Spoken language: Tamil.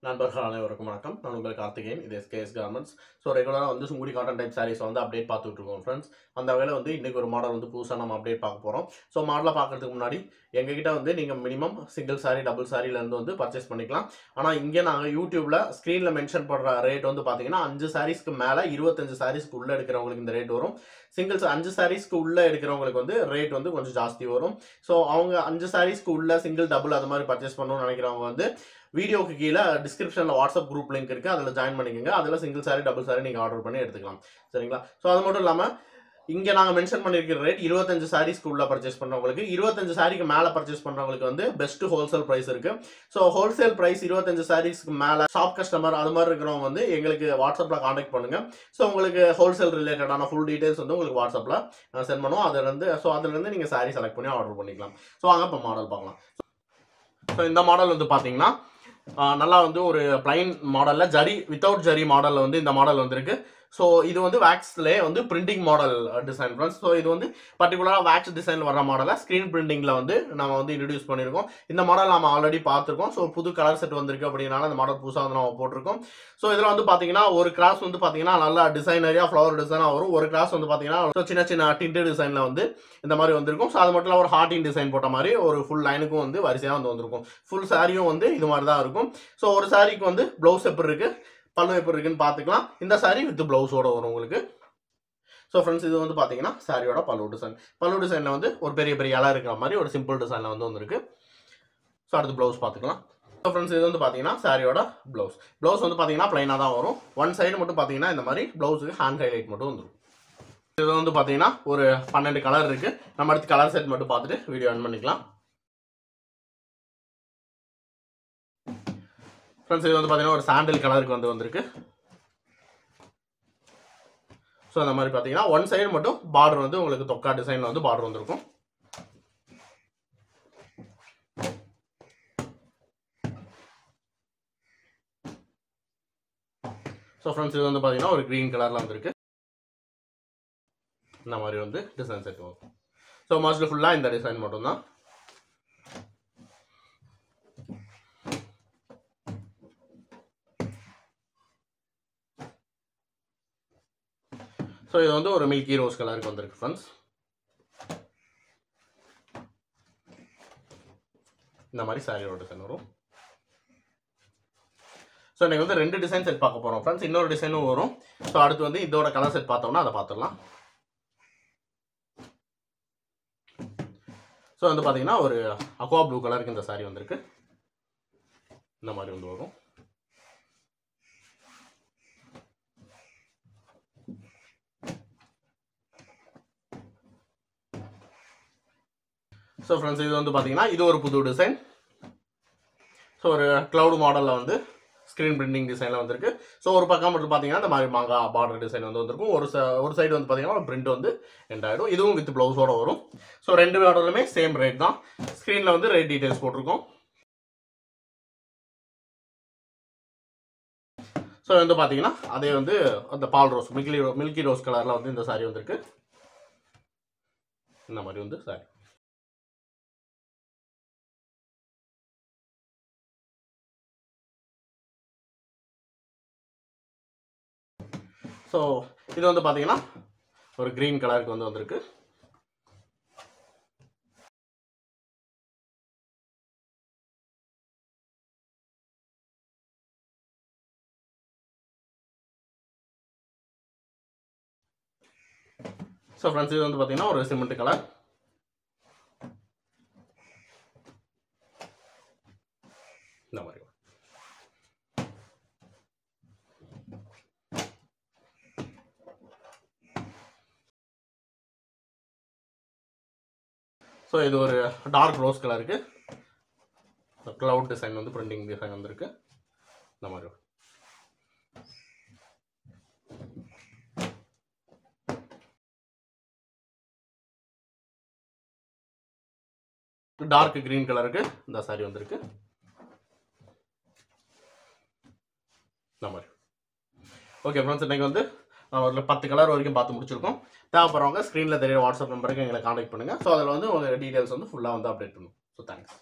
நண்பர்கள் அனைவருக்கும் வணக்கம் நான் உங்கள் கார்த்திகேயன் இது எஸ்கேஎஸ் கார்மெண்ட்ஸ் ஸோ ரெகுலராக வந்து சுங்குடி காட்டன் டைப் சாரீஸ் வந்து அப்டேட் பார்த்துட்டு இருக்கோம் ஃப்ரெண்ட்ஸ் அந்த வகையில் வந்து இன்றைக்கி ஒரு மாடல் வந்து புதுசாக நம்ம அப்டேட் பார்க்க போகிறோம் ஸோ மாடலை பார்க்கறதுக்கு முன்னாடி எங்ககிட்ட வந்து நீங்கள் மினிமம் சிங்கிள் சாரி டபுள் சாரிலேருந்து வந்து பர்ச்சேஸ் பண்ணிக்கலாம் ஆனால் இங்கே நாங்கள் யூடியூப்பில் ஸ்க்ரீனில் மென்ஷன் பண்ணுற ரேட் வந்து பார்த்தீங்கன்னா அஞ்சு சாரீஸ்க்கு மேலே இருபத்தஞ்சு சாரீஸ்க்கு உள்ளே எடுக்கிறவங்களுக்கு இந்த ரேட் வரும் சிங்கிள்ஸ் அஞ்சு சாரீஸ்க்கு உள்ளே எடுக்கிறவங்களுக்கு வந்து ரேட் வந்து கொஞ்சம் ஜாஸ்தி வரும் ஸோ அவங்க அஞ்சு சாரீஸ்க்கு உள்ள சிங்கிள் டபுள் அது மாதிரி பர்ச்சேஸ் பண்ணணும்னு நினைக்கிறவங்க வந்து வீடியோக்கு கீழே டிஸ்கிரிப்ஷனில் வாட்ஸ்அப் குரூப் லிங்க் இருக்குது அதில் ஜாயின் பண்ணிக்கோங்க அதில் சிங்கிள் சாரி டபுள் சாரி நீங்கள் ஆர்டர் பண்ணி எடுத்துக்கலாம் சரிங்களா ஸோ அது மட்டும் இல்லாமல் இங்கே நாங்கள் மென்ஷன் பண்ணியிருக்கிற ரேட் இருபத்தஞ்சு சாரீஸ்க்கு உள்ள பர்ச்சேஸ் பண்ணுறவங்களுக்கு இருபத்தஞ்சு சாரிக்கு மேலே பர்ச்சேஸ் பண்ணுறவங்களுக்கு வந்து பெஸ்ட் ஹோல்சேல் ப்ரைஸ் இருக்குது ஸோ ஹோல்சேல் ப்ரைஸ் இருபத்தஞ்சு சாரீஸ்க்கு மேலே ஷாப் கஸ்டமர் அது மாதிரி இருக்கிறவங்க வந்து எங்களுக்கு வாட்ஸ்அப்பில் காண்டாக்ட் பண்ணுங்கள் ஸோ உங்களுக்கு ஹோல்சேல் ரிலேட்டடான ஃபுல் டீடைல்ஸ் வந்து உங்களுக்கு வாட்ஸ்அப்பில் சென்ட் பண்ணுவோம் அதுலேருந்து ஸோ அதுலேருந்து நீங்கள் சாரீ செலக்ட் பண்ணி ஆர்டர் பண்ணிக்கலாம் ஸோ வாங்க இப்போ மாடல் பார்க்கலாம் ஸோ இந்த மாடல் வந்து பார்த்தீங்கன்னா ஆஹ் நல்லா வந்து ஒரு பிளைன் மாடலில் ஜரி வித்தவுட் ஜரி மாடலில் வந்து இந்த மாடல் வந்திருக்கு ஸோ இது வந்து வேக்ஸ்லே வந்து printing model design friends so இது வந்து பர்டிகுலராக வேக்ஸ் டிசைன் வர மாடலை ஸ்க்ரீன் பிரிண்டிங்கில் வந்து நம்ம வந்து இன்ட்ரடியூஸ் பண்ணியிருக்கோம் இந்த மாடல் நம்ம ஆல்ரெடி பார்த்துருக்கோம் ஸோ புது கலர் செட் வந்திருக்கு அப்படின்னால இந்த மாடல் புதுசாக வந்து நம்ம போட்டிருக்கோம் ஸோ இதில் வந்து பார்த்தீங்கன்னா ஒரு கிராஸ் வந்து பார்த்தீங்கன்னா நல்லா டிசைனரியாக ஃப்ளவர் டிசைனாக வரும் ஒரு கிராஸ் வந்து பார்த்தீங்கன்னா so சின்ன சின்ன டிண்டு டிசைனில் வந்து இந்த மாதிரி வந்திருக்கும் ஸோ அது மட்டும் இல்லாமல் ஒரு ஹார்டின் டிசைன் போட்ட மாதிரி ஒரு ஃபுல் லைனுக்கும் வந்து வரிசையாக வந்து வந்திருக்கும் ஃபுல் சாரியும் வந்து இது மாதிரி தான் இருக்கும் ஸோ ஒரு சாரிக்கு வந்து ப்ளவுஸ் எப்படி இருக்கு பல்லு எப்படி இருக்குன்னு பார்த்துக்கலாம் இந்த சாரி வித் ப்ளவுஸோட வரும் உங்களுக்கு ஸோ ஃப்ரெண்ட்ஸ் இது வந்து பார்த்தீங்கன்னா சாரியோட பல்லு டிசைன் பல்லு டிசைனில் வந்து ஒரு பெரிய பெரிய இலை இருக்கிற மாதிரி ஒரு சிம்பிள் டிசைனில் வந்து வந்திருக்கு ஸோ அடுத்து ப்ளவுஸ் பார்த்துக்கலாம் ஸோ ஃப்ரெண்ட்ஸ் இது வந்து பார்த்தீங்கன்னா சாரியோட ப்ளவுஸ் ப்ளவுஸ் வந்து பார்த்தீங்கன்னா ப்ளைனாக தான் வரும் ஒன் சைடு மட்டும் பார்த்தீங்கன்னா இந்த மாதிரி ப்ளவுஸுக்கு ஹேண்ட் ஹைலைட் மட்டும் வந்துடும் இது வந்து பார்த்தீங்கன்னா ஒரு பன்னெண்டு கலர் இருக்குது நம்ம அடுத்து கலர் செட் மட்டும் பார்த்துட்டு வீடியோ ஆன் பண்ணிக்கலாம் ஃப்ரெண்ட்ஸ் இது வந்து பார்த்தீங்கன்னா ஒரு சாண்டில் கலருக்கு வந்து வந்திருக்கு ஸோ அந்த மாதிரி பார்த்தீங்கன்னா ஒன் சைடு மட்டும் பார்டர் வந்து உங்களுக்கு தொக்கா டிசைனில் வந்து பார்டர் வந்திருக்கும் ஸோ ஃப்ரெண்ட்ஸ் இது வந்து பார்த்தீங்கன்னா ஒரு க்ரீன் கலரில் வந்திருக்கு இந்த மாதிரி வந்து டிசைன் செட் வரும் ஸோ மோஸ்ட்லி ஃபுல்லாக இந்த டிசைன் மட்டும்தான் ஸோ இது வந்து ஒரு மில்கி ரோஸ் கலருக்கு வந்திருக்கு ஃப்ரெண்ட்ஸ் இந்த மாதிரி சாரியோட டிசைன் வரும் ஸோ எனக்கு வந்து ரெண்டு டிசைன் செட் பார்க்க போகிறோம் ஃப்ரெண்ட்ஸ் இன்னொரு டிசைனும் வரும் ஸோ அடுத்து வந்து இதோட கலர் செட் பார்த்தோம்னா அதை பார்த்துடலாம் ஸோ வந்து பார்த்தீங்கன்னா ஒரு அக்வா ப்ளூ கலருக்கு இந்த சாரி வந்திருக்கு இந்த மாதிரி வந்து வரும் ஸோ ஃப்ரெண்ட்ஸ் இது வந்து பார்த்தீங்கன்னா இது ஒரு புது டிசைன் ஸோ ஒரு க்ளவுட் மாடலில் வந்து ஸ்க்ரீன் பிரிண்டிங் டிசைனில் வந்திருக்கு ஸோ ஒரு பக்கம் மட்டும் பார்த்தீங்கன்னா இந்த மாதிரி மாங்கா பார்டர் டிசைன் வந்து வந்திருக்கும் ஒரு ச ஒரு சைடு வந்து பார்த்தீங்கன்னா ஒரு பிரிண்ட் வந்து எண்ட் ஆகிடும் இதுவும் வித் ப்ளவுஸோட வரும் ஸோ ரெண்டு மாடலுமே சேம் ரேட் தான் ஸ்க்ரீனில் வந்து ரேட் டீடைல்ஸ் போட்டிருக்கோம் ஸோ வந்து பார்த்தீங்கன்னா அதே வந்து அந்த பால் ரோஸ் மில்கி மில்கி ரோஸ் கலரில் வந்து இந்த சாரி வந்திருக்கு இந்த மாதிரி வந்து சாரி ஸோ இது வந்து பார்த்தீங்கன்னா ஒரு க்ரீன் கலருக்கு வந்து வந்திருக்கு ஸோ ஃப்ரெண்ட்ஸ் இது வந்து பார்த்தீங்கன்னா ஒரு சிமெண்ட் கலர் இந்த மாதிரி ஸோ இது ஒரு டார்க் ரோஸ் கலருக்கு க்ளவுட் டிசைன் வந்து பிரிண்டிங் டிசைன் வந்திருக்கு இந்த மாதிரி வரும். டார்க் கிரீன் கலருக்கு இந்த சாரி வந்திருக்கு இந்த மாதிரி ஓகே ஃப்ரெண்ட்ஸ் இன்னைக்கு வந்து நான் ஒரு பத்து கலர் வரைக்கும் பார்த்து முடிச்சிருக்கோம் தேவைப்படுறவங்க ஸ்க்ரீனில் தெரிய வாட்ஸ்அப் நம்பருக்கு எங்களை காண்டாக்ட் பண்ணுங்கள் ஸோ அதில் வந்து உங்கள் டீட்டெயில்ஸ் வந்து ஃபுல்லாக வந்து அப்டேட் பண்ணும் ஸோ தேங்க்ஸ்